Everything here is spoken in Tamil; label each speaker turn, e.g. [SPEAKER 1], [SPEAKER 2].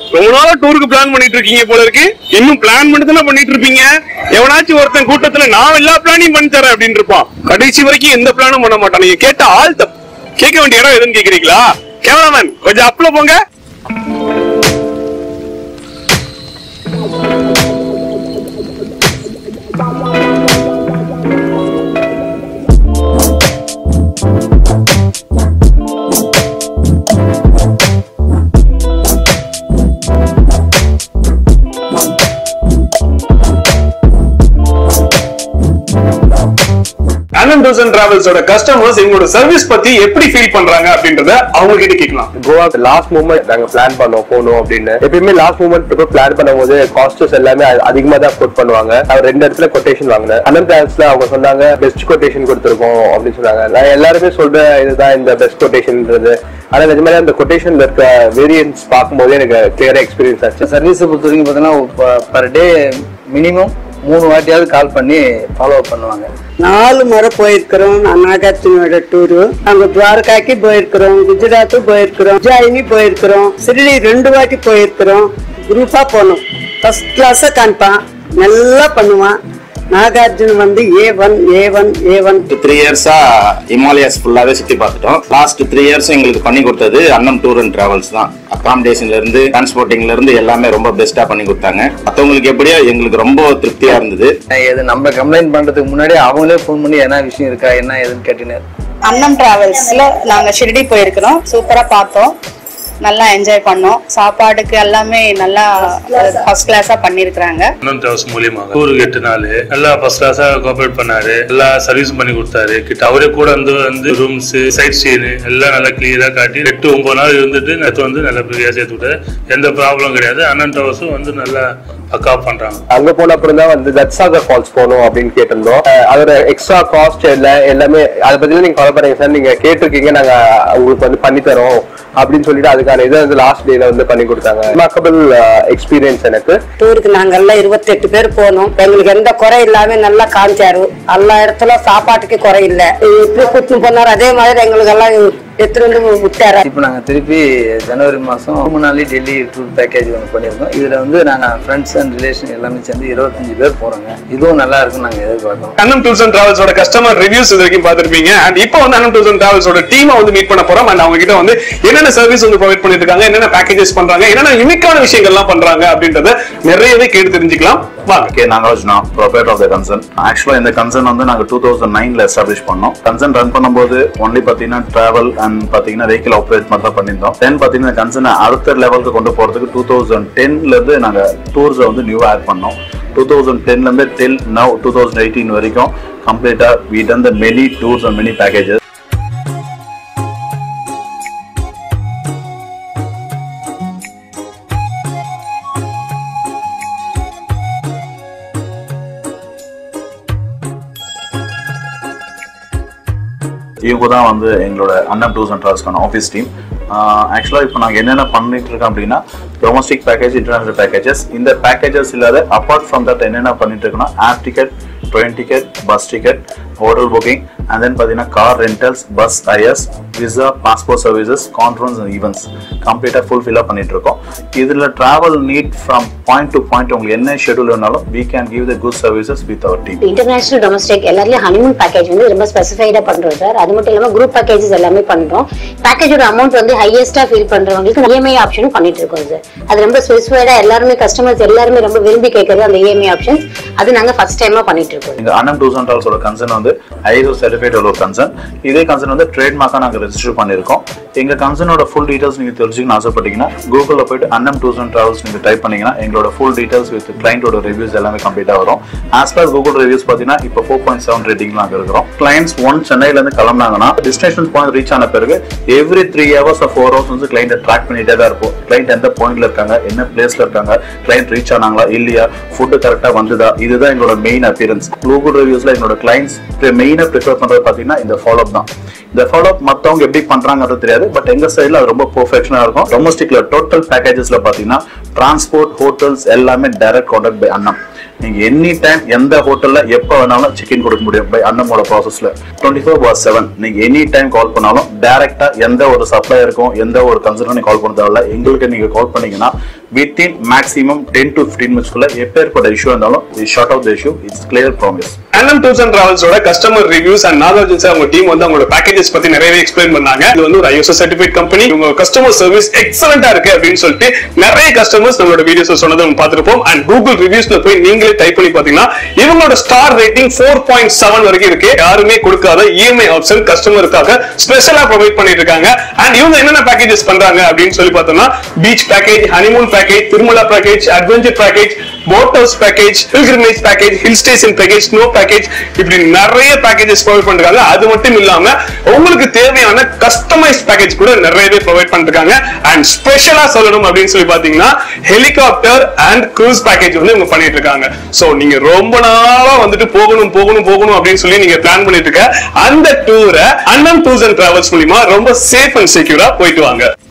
[SPEAKER 1] ரொம்ப நாளா டூருக்கு பிளான் பண்ணிட்டு இருக்கீங்க போல இருக்கு இன்னும் பிளான் மட்டும் தானே பண்ணிட்டு இருப்பீங்க எவனாச்சும் ஒருத்தன் கூட்டத்துல நான் எல்லா பிளானையும் பண்ணி தரேன் அப்படின்னு இருப்பான் கடைசி வரைக்கும் எந்த பிளானும் பண்ண மாட்டான் நீங்க கேட்ட ஆள் தப்பு கேட்க வேண்டிய இடம் எதுன்னு கேக்குறீங்களா கேமராமேன் கொஞ்சம் அப்ல போங்க அனன் டூசன் டிராவல்ஸோட கஸ்டமர்ஸ் எங்களோட சர்வீஸ் பத்தி எப்படி ஃபீல் பண்றாங்க அப்படின்றத அவங்க கிட்ட கேட்கலாம்
[SPEAKER 2] கோவாக்கு லாஸ்ட் மூமெண்ட் நாங்க பிளான் பண்ணோம் போகணும் அப்படின்னு எப்பயுமே லாஸ்ட் மூமெண்ட் பிளான் பண்ணும்போது காஸ்டஸ் எல்லாமே அ- அதிகமா தான் கோட் பண்ணுவாங்க அவர் ரெண்டு இடத்துல கொட்டேஷன் வாங்கினேன் அனந்த் டிராவல்ஸ்ல அவங்க சொன்னாங்க பெஸ்ட் கொட்டேஷன் கொடுத்துருக்கோம் அப்படின்னு சொன்னாங்க நான் எல்லாருமே சொல்ற இதுதான் இந்த பெஸ்ட் கொட்டேஷன்ன்றது ஆனா நிஜமாலே அந்த கொட்டேஷன்ல இருக்க வேரியன்ஸ் பார்க்கும்போது எனக்கு கிளியரா எக்ஸ்பீரியன்ஸ் ஆச்சு
[SPEAKER 3] சர்வீஸை பொறுத்த வரைக்கும் பார்த்தீங்கன்னா பர் டே மினிமம் மூணு வாட்டியாவது கால் பண்ணி ஃபாலோ பண்ணுவாங்க
[SPEAKER 4] நாலு முறை போயிருக்கிறோம் நான் நாகார்ஜுனோட டூரு அங்க துவாரகாக்கு போயிருக்கிறோம் குஜராத்து போயிருக்கிறோம் உஜ்ஜாயினி போயிருக்கிறோம் சிறுடி ரெண்டு வாட்டி போயிருக்கிறோம் குரூப்பா போனோம் ஃபர்ஸ்ட் கிளாஸா காண்பான் நல்லா பண்ணுவான் நாகார்ஜுன் வந்து A one A one A one
[SPEAKER 5] three இயர்ஸா இமாலயாஸ் ஃபுல்லாவே சுத்தி பார்த்துட்டோம் லாஸ்ட் த்ரீ இயர்ஸ் எங்களுக்கு பண்ணி கொடுத்தது அண்ணன் டூர் அண்ட் டிராவல்ஸ் தான் அகாமடேஷன்ல இருந்து டிரான்ஸ்போர்ட்டிங்ல இருந்து எல்லாமே ரொம்ப பெஸ்டா பண்ணி கொடுத்தாங்க மத்தவங்களுக்கு எப்படியோ எங்களுக்கு ரொம்ப திருப்தியா இருந்தது
[SPEAKER 3] இது நம்ம கம்ப்ளைண்ட் பண்றதுக்கு முன்னாடி அவங்களே ஃபோன் பண்ணி என்ன விஷயம் இருக்கா என்ன ஏதுன்னு கேட்டுன்னு
[SPEAKER 6] அன்னம் டிராவல்ஸ்ல நாங்க ஷிரடி போயிருக்கிறோம் சூப்பரா பார்த்தோம் நல்லா என்ஜாய் பண்ணோம் சாப்பாடுக்கு எல்லாமே நல்லா ஃபர்ஸ்ட் கிளாஸா பண்ணிருக்கிறாங்க
[SPEAKER 7] அண்ணன் டிராவல்ஸ் மூலியமாக டூருக்கு எட்டு நாள் நல்லா ஃபர்ஸ்ட் கிளாஸா கோஆபரேட் பண்ணாரு எல்லா சர்வீஸ் பண்ணி கொடுத்தாரு கிட்ட அவரே கூட வந்து வந்து ரூம்ஸ் சைட் சீனு எல்லாம் நல்லா கிளியரா காட்டி எட்டு ஒன்பது நாள் இருந்துட்டு நேற்று வந்து நல்லா ஃப்ரீயா சேர்த்து விட்டாரு எந்த ப்ராப்ளம் கிடையாது அண்ணன் டிராவல்ஸும் வந்து நல்லா பக்கா பண்றாங்க
[SPEAKER 2] அங்க போன அப்புறம் தான் வந்து தட்சாகர் ஃபால்ஸ் போகணும் அப்படின்னு கேட்டிருந்தோம் அஹ் அதோட எக்ஸ்ட்ரா காஸ்ட் இல்ல எல்லாமே அதை பத்தி நீங்க கவலை பண்ணுங்க சார் நீங்க கேட்டிருக்கீங்க நாங்க உங்களுக்கு வந்து பண்ணி தரோம் அப்படின்னு சொல்லிட்டு அதுக்கான இதை வந்து லாஸ்ட் டேல வந்து பண்ணி கொடுத்தாங்க ரிமார்க்கபிள் எக்ஸ்பீரியன்ஸ் எனக்கு
[SPEAKER 4] டூருக்கு நாங்கெல்லாம் இருபத்தெட்டு பேர் போனோம் எங்களுக்கு எந்த குறை இல்லாம நல்லா காமிச்சாரு எல்லா இடத்துல சாப்பாட்டுக்கு குறை இல்ல இப்படி கூட்டின்னு போனாரு அதே மாதிரி எங்களுக்கு எல்லாம் எடுத்துட்டு வந்து விட்டாரு
[SPEAKER 3] இப்போ நாங்கள் திருப்பி ஜனவரி மாதம் மூணு நாளே டெல்லி டூர் பேக்கேஜ் ஒன்று பண்ணியிருக்கோம் இதில் வந்து நாங்கள் ஃப்ரெண்ட்ஸ் அண்ட் ரிலேஷன் எல்லாமே சேர்ந்து இருபத்தஞ்சு பேர் போகிறோங்க இதுவும் நல்லா இருக்குன்னு நாங்கள் எதிர்பார்க்கோம்
[SPEAKER 1] அண்ணன் டூர்ஸ் அண்ட் டிராவல்ஸோட கஸ்டமர் ரிவ்யூஸ் இது வரைக்கும் பார்த்திருப்பீங்க அண்ட் இப்போ வந்து அண்ணன் டூர்ஸ் அண்ட் டிராவல்ஸோட டீமை வந்து மீட் பண்ண போறோம் அண்ட் அவங்க கிட்ட வந்து என்னென்ன சர்வீஸ் வந்து ப்ரொவைட் பண்ணிட்டு இருக்காங்க என்னென்ன பேக்கேஜஸ் பண்றாங்க என்னென்ன யூனிக்கான விஷயங்கள்லாம் பண்றாங்க அப்படின்றத நிறையவே கேட்டு தெரிஞ்சுக்கலாம் வாங்க
[SPEAKER 5] K Nagarjuna proprietor of the concern actually இந்த கன்சர்ன் வந்து நாங்க டூ தௌசண்ட் நைன்ல எஸ்டாப்ளிஷ் பண்ணோம் கன்சர்ன் ரன் பண்ணும்போது ஒன்லி பாத்தீங்கன்னா டிராவல் அண்ட் பாத்தீங்கன்னா வெஹிக்கிள் ஆப்ரேட் மட்டும் தான் பண்ணியிருந்தோம் தென் பாத்தீங்கன்னா கன்சர்ன் அடுத்த லெவலுக்கு கொண்டு போறதுக்கு டூ தௌசண்ட் டென்ல இருந்து நாங்க டூர்ஸை வந்து நியூ ஆட் பண்ணோம் டூ தௌசண்ட் டென்ல இருந்து till now two thousand eighteen வரைக்கும் கம்ப்ளீட்டா we done the many tours and many packages இவங்க தான் வந்து எங்களோட அண்ணன் டூர்ஸ் அண்ட் ட்ராவல்ஸ்க்கான ஆஃபீஸ் டீம் ஆக்சுவலாக இப்போ நாங்கள் என்னென்ன பண்ணிட்டு இருக்கோம் அப்படின்னா டொமஸ்டிக் பேக்கேஜ் இன்டர்நேஷனல் பேக்கேஜஸ் இந்த பேக்கேஜஸ் இல்லாத அப்பார்ட் ஃப்ரம் தட் என்னென்ன பண்ணிட்டு இருக்கோம்னா ஆப் ticket train ticket bus ticket hotel booking and then பார்த்தீங்கன்னா car rentals bus IS visa passport services conference and events கம்ப்ளீட்டாக ஃபுல்ஃபில்லாக பண்ணிட்டு இருக்கோம் இதில் travel need from point to point உங்களுக்கு என்ன ஷெடியூல் வேணாலும் we can give the good services with our team
[SPEAKER 8] international domestic எல்லாத்துலயும் ஹனிமூன் பேக்கேஜ் வந்து ரொம்ப ஸ்பெசிஃபைடா பண்றோம் சார் அது மட்டும் இல்லாம குரூப் பேக்கேஜஸ் எல்லாமே பண்றோம் பேக்கேஜோட அமௌண்ட் வந்து ஹையஸ்டா ஃபீல் பண்றவங்களுக்கு இஎம்ஐ ஆப்ஷனும் பண்ணிட்டு இருக்கோம் சார் அது ரொம்ப ஸ்பெசிஃபைடா எல்லாருமே கஸ்டமர்ஸ் எல்லாருமே ரொம்ப விரும்பி கேட்கறது அந்த இஎம்ஐ ஆப்ஷன் அது நாங்க ஃபர்ஸ்ட் டைமா பண்ணிட்டு இருக்கோம்
[SPEAKER 5] இந்த அண்ணன் டூஸ் அண்ட் ஆல்ஸோட கன்சர்ன் வந்து ஐஎஸ்ஓ சர்டிஃபைட் உள்ள ஒரு கன்சர்ன் இதே கன்சர்ன் வந்து ட்ரேட்மார்க்காக நாங்கள் ரெஜிஸ்டர் பண்ணியிருக்கோம் எங்க கன்சர்னோட ஃபுல் டீடைல்ஸ் நீங்க தெரிஞ்சுக்கணும் ஆசைப்பட்டீங்கன்னா கூகுளில் போயிட்டு அண்ணன் டூஸ் அண்ட் டிராவல்ஸ் நீங்க டைப் பண்ணீங்கன்னா எங்களோட ஃபுல் டீடைல்ஸ் வித் கிளைண்டோட ரிவ்யூஸ் எல்லாமே கம்ப்ளீட்டாக வரும் ஆஸ் பர் கூகுள் ரிவ்யூஸ் பார்த்தீங்கன்னா இப்போ ஃபோர் பாயிண்ட் செவன் ரேட்டிங்ல நாங்கள் இருக்கிறோம் கிளைண்ட்ஸ் ஒன் சென்னையில இருந்து கிளம்புனாங்கன்னா டெஸ்டினேஷன் பாயிண்ட் ரீச் ஆன பிறகு every three hours four hours வந்து கிளைண்ட்டை ட்ராக் பண்ணிட்டே தான் இருப்போம் கிளைண்ட் எந்த பாயிண்ட்ல இருக்காங்க என்ன பிளேஸ்ல இருக்காங்க கிளைண்ட் ரீச் ஆனாங்களா இல்லையா ஃபுட்டு கரெக்டாக வந்துதா இதுதான் எங்களோட மெயின் அப்பியரன்ஸ் கூகுள் ரிவ்யூஸ்ல எங்களோட கிளைண்ட்ஸ் மெயினாக ப்ரிஃபர் பண்றது பார்த்தீங்கன்னா இந்த ஃபாலோ தான் இந்த ஃபாலோ மற்றவங்க எப்படி பண்றாங்கிறது தெரியாது பட் எங்க சைடில் அது ரொம்ப பெர்ஃபெக்ஷனாக இருக்கும் டொமஸ்டிக்ல டோட்டல் பேக்கேஜஸ்ல பார்த்தீங்கன்னா டிரான்ஸ்போர்ட் ஹோட்டல்ஸ் எல்லாமே டைரக்ட் கான்டாக்ட் பை அண்ணம் நீங்க எனி டைம் எந்த ஹோட்டல்ல எப்ப வேணாலும் செக்இன் கொடுக்க முடியும் பை அண்ணமோட ப்ராசஸ்ல டுவெண்ட்டி ஃபோர் பார் செவன் நீங்க எனி டைம் கால் பண்ணாலும் டைரக்டா எந்த ஒரு சப்ளையருக்கும் எந்த ஒரு கன்சர்னும் கால் பண்ண தேவையில்ல எங்களுக்கு நீங்க கால் பண்ணீங்கன்னா within maximum ten to fifteen மினிட்ஸ்க்குள்ள எப்பேற்பட்ட இஷ்யூ இருந்தாலும் sort out the issue it's clear promise
[SPEAKER 1] Annan tours and டிராவல்ஸோட customer reviews and Nagarjun sir அவங்க டீம் வந்து அவங்களோட பேக்கேஜஸ் பத்தி நிறையவே எக்ஸ்பிளைன் பண்ணாங்க இது வந்து ஒரு ஐஎஸ்ஓ சர்டிஃபிகேட் கம்பெனி உங்க கஸ்டமர் சர்வீஸ் எக்ஸலண்டா இருக்கு அப்படின்னு சொல்லிட்டு நிறைய கஸ்டமர்ஸ் நம்மளோட வீடியோஸ் சொன்னதை நம்ம பார்த்திருப்போம் அண்ட் கூகுள் ரிவ்யூஸ்ல போய் நீங்களே டைப் பண்ணி பாத்தீங்கன்னா இவங்களோட star rating four point seven வரைக்கும் இருக்கு யாருமே கொடுக்காத இஎம்ஐ ஆப்ஷன் கஸ்டமருக்காக ஸ்பெஷலா ப்ரொவைட் பண்ணிட்டு இருக்காங்க அண்ட் இவங்க என்னென்ன பேக்கேஜஸ் பண்றாங்க அப்படின்னு சொல்லி பார்த்தோம்னா beach package honeymoon package Tirumala package adventure package boat house package pilgrimage package hill station package snow package இப்படி நிறைய பேக்கேஜஸ் ப்ரொவைட் பண்றாங்க அது மட்டும் இல்லாம உங்களுக்கு தேவையான கஸ்டமைஸ் பேக்கேஜ் கூட நிறையவே ப்ரொவைட் பண்ணிருக்காங்க அண்ட் ஸ்பெஷலா சொல்லணும் அப்படின்னு சொல்லி பாத்தீங்கன்னா ஹெலிகாப்டர் அண்ட் க்ரூஸ் பேக்கேஜ் வந்து இவங்க பண்ணிட்டு இருக்காங்க சோ நீங்க ரொம்ப நாளா வந்துட்டு போகணும் போகணும் போகணும் அப்படின்னு சொல்லி நீங்க பிளான் பண்ணிட்டு இருக்க அந்த டூரை அண்ணன் டூர்ஸ் அண்ட் டிராவல்ஸ் மூலியமா ரொம்ப சேஃப் அண்ட் செக்யூரா போயிட்டு வாங்க